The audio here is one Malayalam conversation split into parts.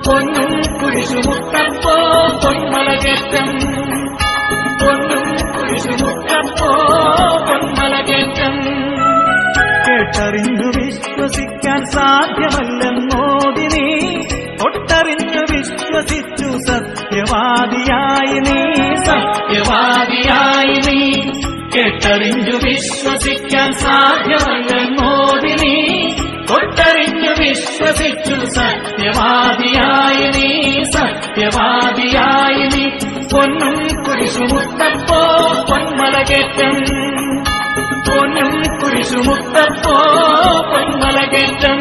പൊന്നും കുരിശുമുട്ടപ്പോ പൊന്മലകേറ്റം പൊന്നും കുരിശുമുട്ടപ്പോ പൊന്മലകേറ്റം കേട്ടറിഞ്ഞു വിശ്വസിക്കാൻ സാധ്യമല്ലെന്നോതി നീ ഒട്ടറിഞ്ഞു വിശ്വസിച്ചു സത്യവാദിയായി നീ സത്യവാദിയായി നീ കേട്ടറിഞ്ഞു വിശ്വസിക്കാൻ സാധ്യമല്ലെന്നോതി നീ തൊട്ടറിഞ്ഞു വിശ്വസിച്ചു സത്യവാദിയായി നീ സത്യവാദിയായി നീ പൊന്നും കുരിശുമുട്ടപ്പോ പൊന്മലകേറ്റം പൊന്നും കുരിശുമുട്ടപ്പോ പൊന്മലകേറ്റം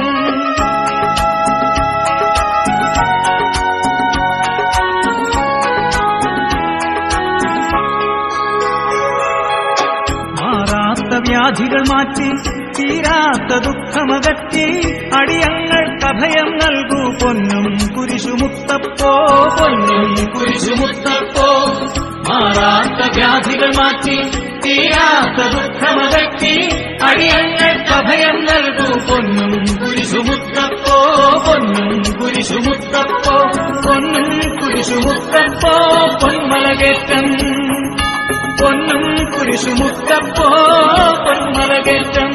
മാറാത്ത വ്യാധികൾ മാറ്റി തീരാത്ത ദുഃഖമകറ്റി അടിയങ്ങൾക്ക് അഭയം നൽകൂ പൊന്നും കുരിശുമുത്തപ്പോ പൊന്നും കുരിശുമുത്തപ്പോ മാറാത്ത വ്യാധികൾ മാറ്റി തീരാത്ത ദുഃഖമകറ്റി അടിയങ്ങൾക്ക് അഭയം നൽകൂ പൊന്നും കുരിശുമുത്തപ്പോ പൊന്നും കുരിശുമുത്തപ്പോ പൊന്നും കുരിശുമുത്തപ്പോ പൊന്മലകേറ്റം പൊന്നും കുരിശുമുത്തപ്പോ പൊന്മലകേറ്റം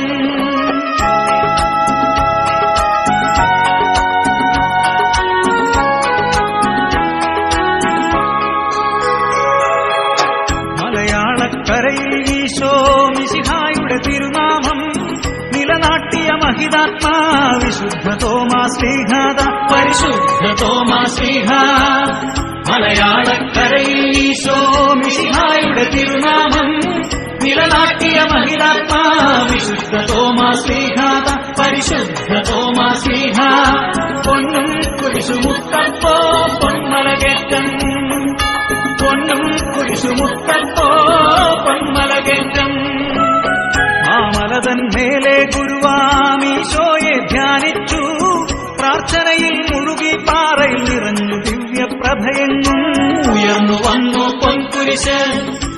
മലയാളക്കരയിൽ ഈശോ മിശിഹായുടെ തിരുനാമം നിലനാട്ടിയ മഹിതാത്മാ വിശുദ്ധ തോമാ ശ്രീഘാത പരിശുദ്ധ തോമാശ്രീഹ മലയാളക്കരയിൽ ഈശോ മിശിഹായുടെ തിരുനാമം നിലനാട്ടിയ മഹിളാത്മാ വിശുദ്ധ തോമാശ്രീഹാത പരിശുദ്ധ തോമാശ്രീഹ പൊന്നും കുരിശുമുത്തപ്പോ പൊന്മലകേറ്റം പൊന്നും കുരിശുമുത്തപ്പോ പൊന്മലകേറ്റം മാമലതൻ മേലെ ഗുരുവാമീശോയെ ധ്യാനിച്ചു പ്രാർത്ഥനയിൽ മുഴുകി പാറയിൽ നിറഞ്ഞു ദിവ്യപ്രഭയെങ്ങും ഉയർന്നു വന്നു പൊൻകുരിശ്